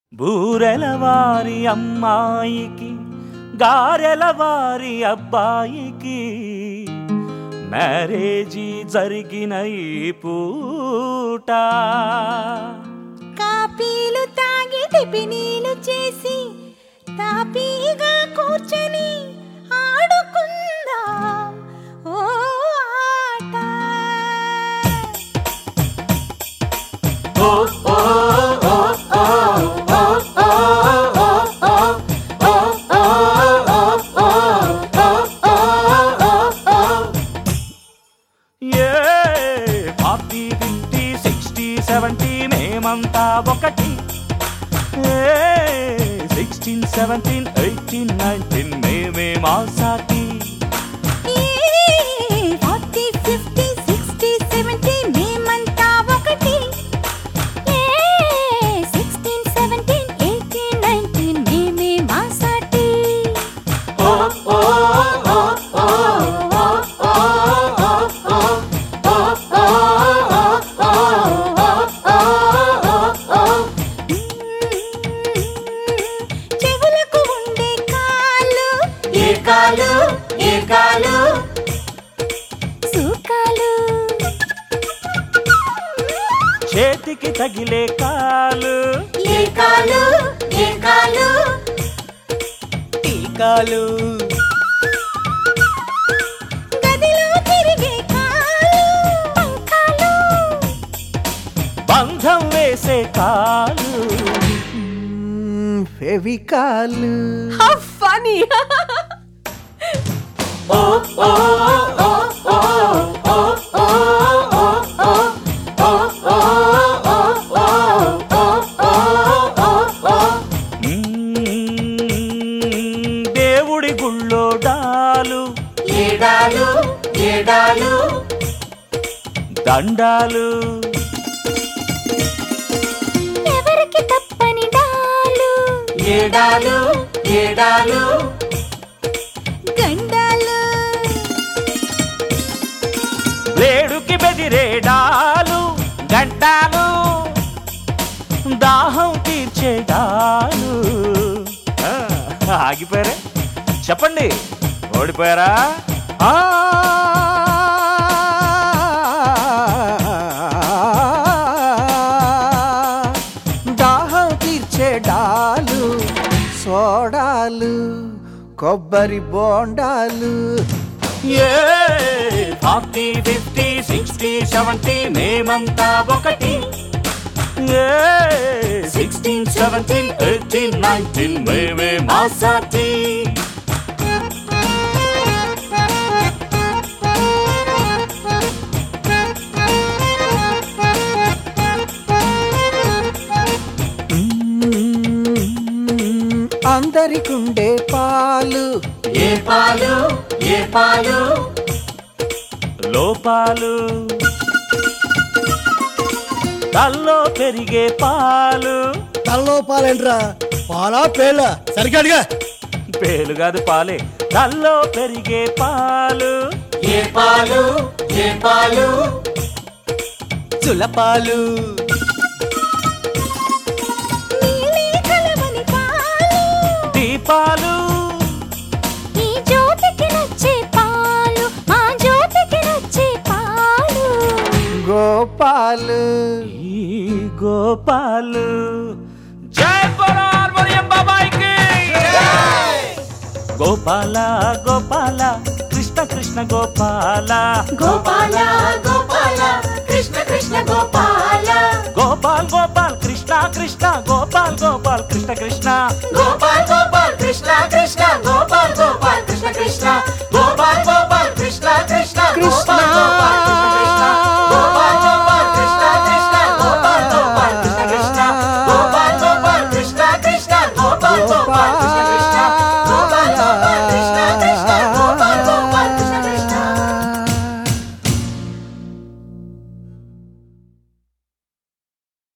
బూరెల వారి అమ్మాయికి గారెల వారి అబ్బాయికి మ్యారేజీ జరిగిన ఈ పూట కాపీలు తాగి టిఫినీలు చేసి తాపీగా కూర్చొని ఆడుకుందాం ఓ ఆట ఏ ఫార్టీ ఫిఫ్టీ సిక్స్టీ సెవెంటీ మేమంతా ఒకటి సిక్స్టీన్ సెవెంటీన్ ఎయిటీన్ నైన్టీన్ మేమే మా సాటి ఫార్టీ ఫిఫ్టీ సిక్స్టీ సెవెంటీ మేమంతా ఒకటి సిక్స్టీన్ సెవెంటీన్ ఎయిటీన్ నైన్టీన్ మేమే మా సాటి చెవులకు ఉండే కాళ్ళు ఏ కాలు ఏ కాలు సూకాలు చేతికి తగిలే కాలు ఏ కాలు ఏ కాలు టీకాలు గదిలో తిరిగే కాలు పంకాలు బంధం వేసే కాలు ఫెవికాలు హౌ ఫనీ మ్మ్, దేవుడి గుళ్ళో డాలు ఏడాలు ఏడాలు దండాలు ఎవరికి తప్పని డాలు ఏడాలు ఏడాలు గండాలు వేడుకి బెదిరేడాలు గంటాలు దాహం తీర్చేడాలు ఆ, ఆగిపోయారే చెప్పండి ఓడిపోయారా ఆ దాహం తీర్చే డాలు సోడాలు కొబ్బరి బోండాలు ఏ ఫార్టీ ఫిఫ్టీ సిక్స్టీ సెవెంటీ మేమంతా ఒకటి ఏ సిక్స్టీన్ సెవెంటీన్ ఎయిటీన్ నైన్టీన్ మేమే మా సాటి మ్మ్, అందరికుండే పాలు ఏ పాలు ఏ పాలు లోపాలు తల్లో పెరిగే పాలు తలలో పాలేంట్రా పాలా పేల సరిగ్గా అడిగా పేలు కాదు పాలే తల్లో పెరిగే పాలు ఏ పాలు ఏ పాలు చులపాలు నీలి కలవని పాలు దీపాలు ఈ జ్యోతికి నచ్చే పాలు మా జ్యోతికి నచ్చే పాలు గోపాలు ఈ గోపాలు జై బరార్మరియం బాబాయికి గోపాల గోపాల కృష్ణ కృష్ణ గోపాల గోపాల గోపాల కృష్ణ కృష్ణ గోపాల గోపాల్ గోపాల్ కృష్ణ కృష్ణ గోపాల్ గోపాల్ కృష్ణ కృష్ణ గోపాల్ గోపాల్ కృష్ణ కృష్ణ